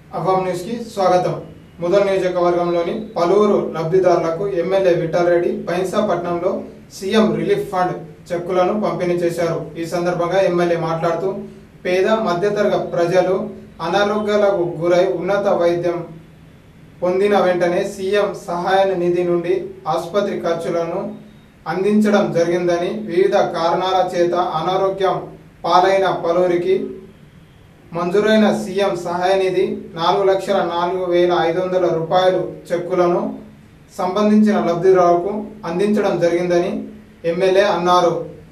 అవాం news కి స్వాగతం ముదల్ నియోజకవర్గంలోని పలువురు లబ్ధిదారులకు ఎమ్మెల్యే విఠలరెడ్డి బైన్సాపట్నంలో సీఎం రిలీఫ్ ఫండ్ చెక్కులను పంపిణీ చేశారు ఈ సందర్భంగా ఎమ్మెల్యే మాట్లాడుతూ పేద మధ్యతరగతి ప్రజలు అనారోగ్యాలకు గురై ఉన్నత వైద్యం పొందిన వెంటనే సీఎం సహాయ నిధి నుండి ఆసుపత్రి ఖర్చులను అందించడం జరిగిందని వివిధ కారణాల చేత అనారోగ్యం పాలైన పలువురికి మంజూరైన సీఎం సహాయ నిధి నాలుగు లక్షల నాలుగు వేల ఐదు వందల రూపాయలు చెక్కులను సంబంధించిన లబ్ధిదారులకు అందించడం జరిగిందని ఎమ్మెల్యే అన్నారు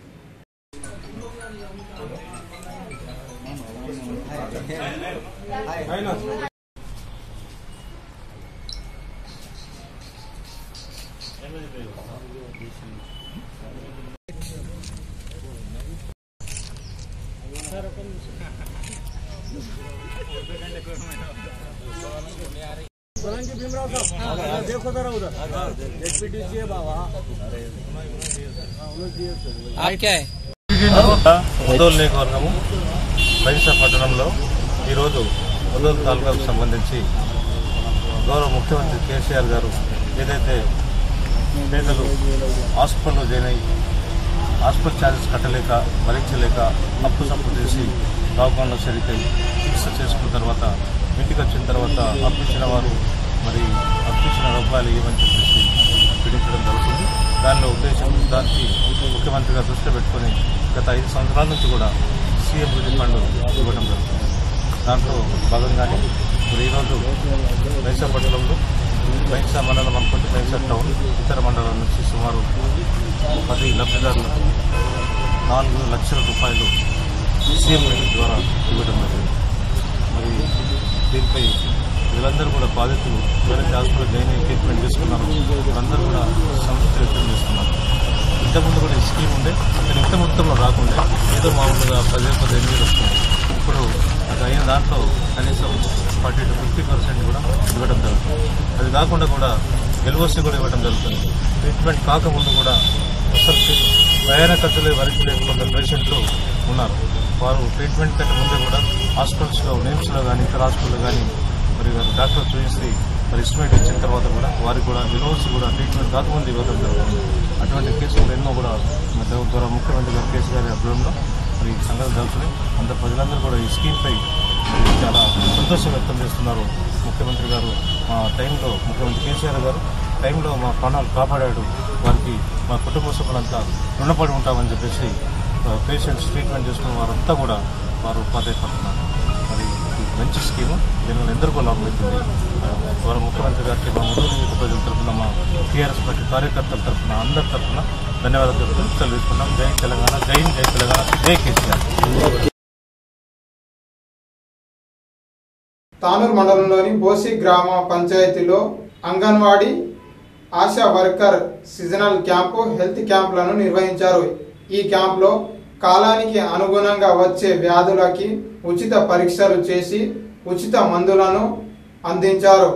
देखो जरा उधर एचपीटीसी है बाबा आप क्या है ముదోల్ నియోజకవర్గము బైసా పట్టణంలో ఈరోజు ముదోల్ తాలూకాకు సంబంధించి గౌరవ ముఖ్యమంత్రి కేసీఆర్ గారు ఏదైతే పేదలు హాస్పిటల్లో జాయిన్ అయ్యి హాస్పిటల్ ఛార్జెస్ కట్టలేక భరించలేక అప్పు సప్పు చేసి దవాఖానలో సరికై చికిత్స చేసుకున్న తర్వాత ఇంటికి వచ్చిన తర్వాత అప్పించిన వారు మరి అప్పించిన రూపాయలు ఇవ్వని చెప్పేసి పీడించడం జరుగుతుంది దానిలో ఉద్దేశం దానికి ముఖ్యమంత్రి గారు దృష్టిలో పెట్టుకొని గత ఐదు సంవత్సరాల నుంచి కూడా సీఎం రిలీఫ్ ఫండ్ ఇవ్వడం జరుగుతుంది దాంట్లో భాగంగానే మరి ఈరోజు వైశాఖపట్నంలో బైన్సా మండలం అనుకుంటే బైన్సా టౌన్ ఇతర మండలాల నుంచి సుమారు పది లబ్ధిదారులకు నాలుగు లక్షల రూపాయలు సీఎం రిలీఫ్ ద్వారా ఇవ్వడం జరిగింది మరి దీనిపై వీళ్ళందరూ కూడా బాధితులు ఎవరైతే హాస్పిటల్ జాయిన్ అయ్యి ట్రీట్మెంట్ తీసుకున్నారో వాళ్ళందరూ కూడా సంతృప్తి వ్యక్తం చేస్తున్నారు ఇంతకుముందు కూడా ఈ స్కీమ్ ఉండే కానీ ఇంత మొత్తంలో రాకుండే ఏదో మామూలుగా పదే పది ఎనిమిది వస్తుంది ఇప్పుడు అది అయిన దాంట్లో కనీసం ఫార్టీ టు ఫిఫ్టీ పర్సెంట్ కూడా ఇవ్వడం జరుగుతుంది అది కాకుండా కూడా ఎల్ఓసి కూడా ఇవ్వడం జరుగుతుంది ట్రీట్మెంట్ కాకముందు కూడా అసలు ప్రయాణ ఖర్చులు భరించలేని కొందరు పేషెంట్లు ఉన్నారు వారు ట్రీట్మెంట్ కంటే ముందే కూడా హాస్పిటల్స్లో నిమ్స్లో కానీ ఇతర హాస్పిటల్లో కానీ మరి వారు డాక్టర్ చూసి మరి ఎస్టిమేట్ ఇచ్చిన తర్వాత కూడా వారికి కూడా విలోస్ కూడా ట్రీట్మెంట్ కాకముందు ఇవ్వడం జరుగుతుంది అటువంటి కేసులు ఎన్నో కూడా మరి గౌరవ ముఖ్యమంత్రి గారు కేసీఆర్ ఆధ్వర్యంలో మరి ఈ సంగతి జరుగుతున్నాయి అందరు ప్రజలందరూ కూడా ఈ స్కీమ్పై మరి చాలా సంతోషం వ్యక్తం చేస్తున్నారు ముఖ్యమంత్రి గారు మా టైంలో ముఖ్యమంత్రి కేసీఆర్ గారు టైంలో మా ప్రాణాలు కాపాడాడు వారికి మా కుటుంబ సభ్యులంతా రుణపడి ఉంటామని చెప్పేసి పేషెంట్స్ ట్రీట్మెంట్ చేసుకున్న వారంతా కూడా వారు ఉపాధ్యాయపడుతున్నారు మరి ఇది మంచి స్కీము దీనివల్ల ఎందరికో లాభం అవుతుంది ఆ, గౌరవ ముఖ్యమంత్రి గారికి మా ముగ్గురు నియోజక ప్రజల తరఫున మా టీఆర్ఎస్ పార్టీ కార్యకర్తల తరఫున అందరి తరఫున ధన్యవాదాలు చెప్తూ సెలవుకున్నాం జై తెలంగాణ జై హింద్, జై తెలంగాణ జై కేసీఆర్ తానూరు మండలంలోని బోసి గ్రామ పంచాయతీలో anganwadi ASHA worker seasonal camp health క్యాంపులను నిర్వహించారు ఈ క్యాంపులో కాలానికి అనుగుణంగా వచ్చే వ్యాధులకి ఉచిత పరీక్షలు చేసి ఉచిత మందులను అందించారు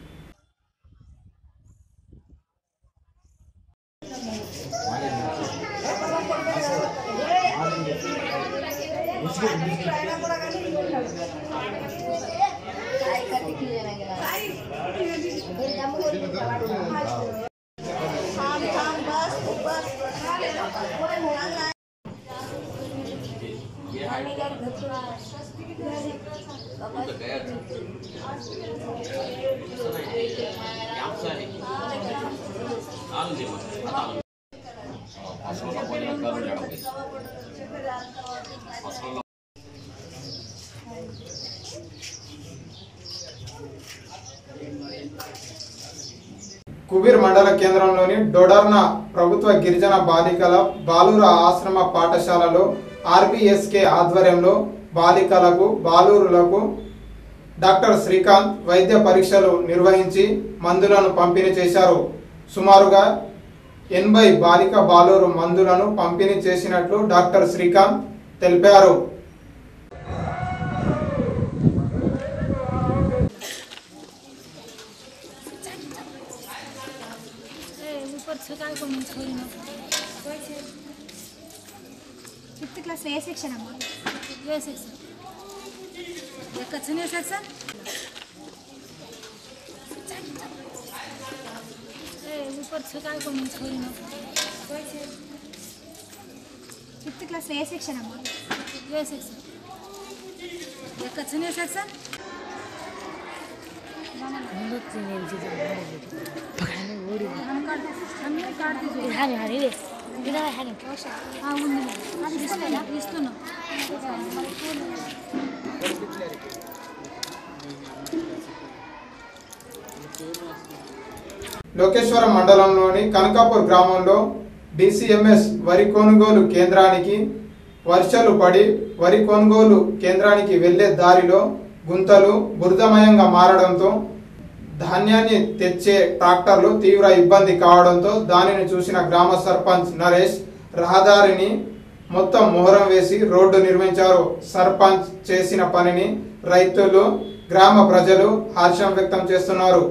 కుబీర్ మండల కేంద్రంలోని డొడర్న ప్రభుత్వ గిరిజన బాలికల బాలుర ఆశ్రమ పాఠశాలలో ఆర్బిఎస్కే ఆధ్వర్యంలో బాలికలకు బాలురులకు డాక్టర్ శ్రీకాంత్ వైద్య పరీక్షలు నిర్వహించి మందులను పంపిణీ చేశారు సుమారుగా ఎనభై బాలిక బాలురు మందులను పంపిణీ చేసినట్లు డాక్టర్ శ్రీకాంత్ తెలిపారు ऊपर छकाल को मैं छोड़ी ना ఫిఫ్త్ క్లాస్ ఏ సెక్షన్ అమ్మా ये सेक्शन ये कच्छने सेक्शन ऊपर छकाय को नहीं छोड़ी ना ఫిఫ్త్ క్లాస్ ఏ సెక్షన్ అమ్మా ये सेक्शन ये कछने सेक्शन हम काट हमने काट दीजिए हाँ ఉంది అది ఇస్తున్నా ఇస్తున్నా లోకేశ్వరం మండలంలోని కనకాపూర్ గ్రామంలో డిసిఎంఎస్ వరి కొనుగోలు కేంద్రానికి వర్షాలు పడి వరి కొనుగోలు కేంద్రానికి వెళ్లే దారిలో గుంతలు బురదమయంగా మారడంతో ధాన్యాన్ని తెచ్చే ట్రాక్టర్లు తీవ్ర ఇబ్బంది కావడంతో దానిని చూసిన గ్రామ సర్పంచ్ నరేష్ రహదారిని మొత్తం మొహరం వేసి రోడ్డు నిర్మించారు సర్పంచ్ చేసిన పనిని రైతులు గ్రామ ప్రజలు హర్షం వ్యక్తం చేస్తున్నారు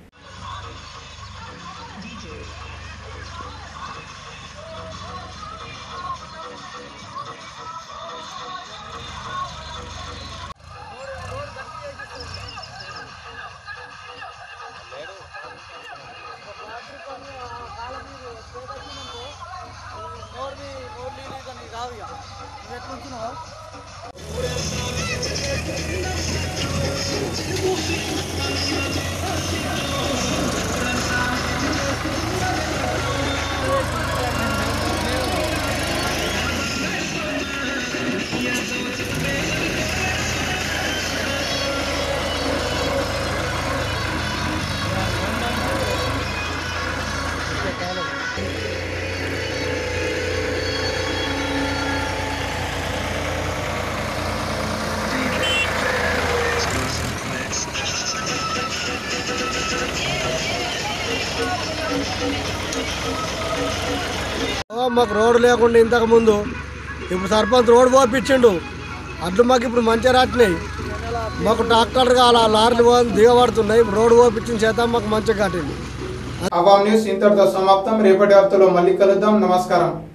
ఓ, మాకు రోడ్డు లేకుండా ఇంతకు ముందు ఇప్పుడు సర్పంచ్ రోడ్డు పోపించిండు అట్లు మాకు ఇప్పుడు మంచిగా రాటినాయి మాకు ట్రాక్టర్ కావాలా లారీలు పో- దిగబడుతున్నాయి ఇప్పుడు రోడ్డు పోపించిన చేత మాకు మంచిగా కట్టింది అవాం న్యూస్ ఇంతటితో సమాప్తం రేపటి వార్తలో మళ్ళీ కలుద్దాం నమస్కారం